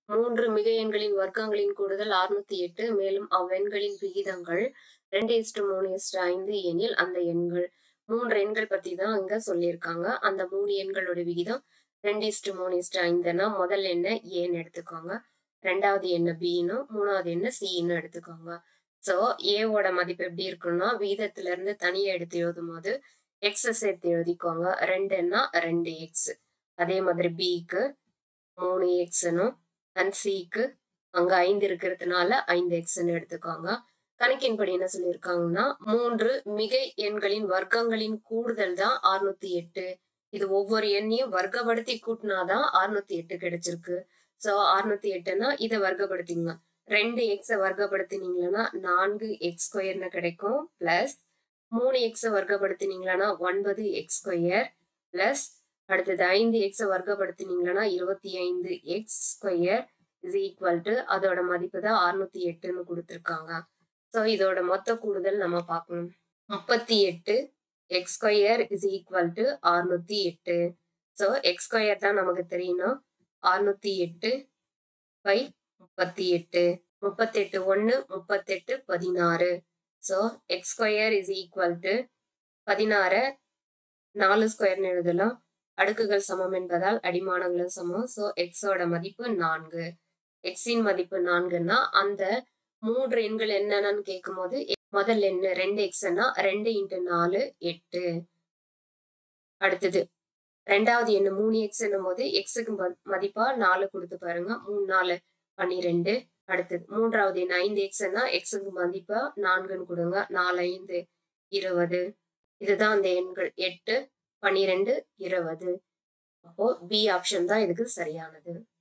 மூன்று மிக எண்களின் வர்க்கங்களின் கூடுதல் அறுநூத்தி எட்டு மேலும் அவ்வெண்களின் விகிதங்கள் ரெண்டு இஸ்டு மூணு இஸ்டு ஐந்து எனில் அந்த எண்கள் மூன்று எண்கள் பத்தி தான் இங்க சொல்லியிருக்காங்க அந்த மூணு எண்களோட விகிதம் ரெண்டு இஸ்டு மூணு இஸ்டு ஐந்துன்னா முதல் எண்ணை ஏன்னு எடுத்துக்கோங்க ரெண்டாவது எண்ணை பின்னு மூணாவது எண்ணை சின்னு எடுத்துக்கோங்க ஸோ ஏவோட மதிப்பு எப்படி இருக்குன்னா விகிதத்துல இருந்து தனியா எடுத்து எழுதும் போது எக்ஸை சேர்த்து எழுதிக்கோங்க ரெண்டுன்னா ரெண்டு எக்ஸ் அதே மாதிரி பிக்கு மூணு எக்ஸ்னும் அண்ட் சிக்கு அங்க ஐந்து இருக்கிறதுனால ஐந்து எக்ஸ்ன்னு எடுத்துக்கோங்க கணக்கின்படி என்ன சொல்லியிருக்காங்கன்னா மூன்று மிகை எண்களின் வர்க்கங்களின் கூடுதல் தான் அறுநூத்தி எட்டு இது ஒவ்வொரு எண்ணையும் வர்க்கப்படுத்தி கூட்டினாதான் அறுநூத்தி எட்டு கிடைச்சிருக்கு சோ அறுநூத்தி எட்டுனா இதை வர்க்கப்படுத்திங்க ரெண்டு எக்ஸை வர்க்கப்படுத்தினீங்கன்னா நான்கு எக்ஸ் ஸ்கொயர்னு கிடைக்கும் பிளஸ் மூணு எக்ஸை வர்க்கப்படுத்தினீங்கன்னா ஒன்பது எக்ஸ் ஸ்கொயர் பிளஸ் அடுத்தது ஐந்து எக்ஸை வர்க்கப்படுத்தினீங்கன்னா இருபத்தி ஐந்து x square is equal to அதோட மதிப்பு தான் அறுநூத்தி எட்டுன்னு கொடுத்துருக்காங்க ஸோ இதோட மொத்த கூடுதல் நம்ம பார்க்கணும் முப்பத்தி எட்டு x square is equal to அறுநூத்தி எட்டு ஸோ எக்ஸ் ஸ்கொயர் தான் நமக்கு தெரியணும் அறுநூத்தி எட்டு பை முப்பத்தி எட்டு முப்பத்தெட்டு ஒன்று முப்பத்தெட்டு பதினாறு so x square is equal to பதினாறு நாலு ஸ்கொயர்னு எழுதலாம் அடுக்குகள் சமம் என்பதால் அடிமானங்களும் சமம் ஸோ எக்ஸோட மதிப்பு நான்கு எக்ஸின் மதிப்பு நான்குன்னா அந்த மூன்று எண்கள் என்னென்னு கேட்கும்போது முதல் எண்ணு ரெண்டு எக்ஸ்னா ரெண்டு இன்ட்டு நாலு எட்டு அடுத்தது ரெண்டாவது எண்ணு மூணு எக்ஸ் என்னும் போது எக்ஸுக்கு மதிப்பா நாலு கொடுத்து பாருங்க மூணு நாலு பன்னிரெண்டு அடுத்தது மூன்றாவது எண் ஐந்து எக்ஸ்னா எக்ஸுக்கு மதிப்பா நான்குன்னு கொடுங்க நாலு ஐந்து இருபது இதுதான் அந்த எண்கள் எட்டு பன்னிரெண்டு இருபது அப்போ பி ஆப்ஷன் தான் இதுக்கு சரியானது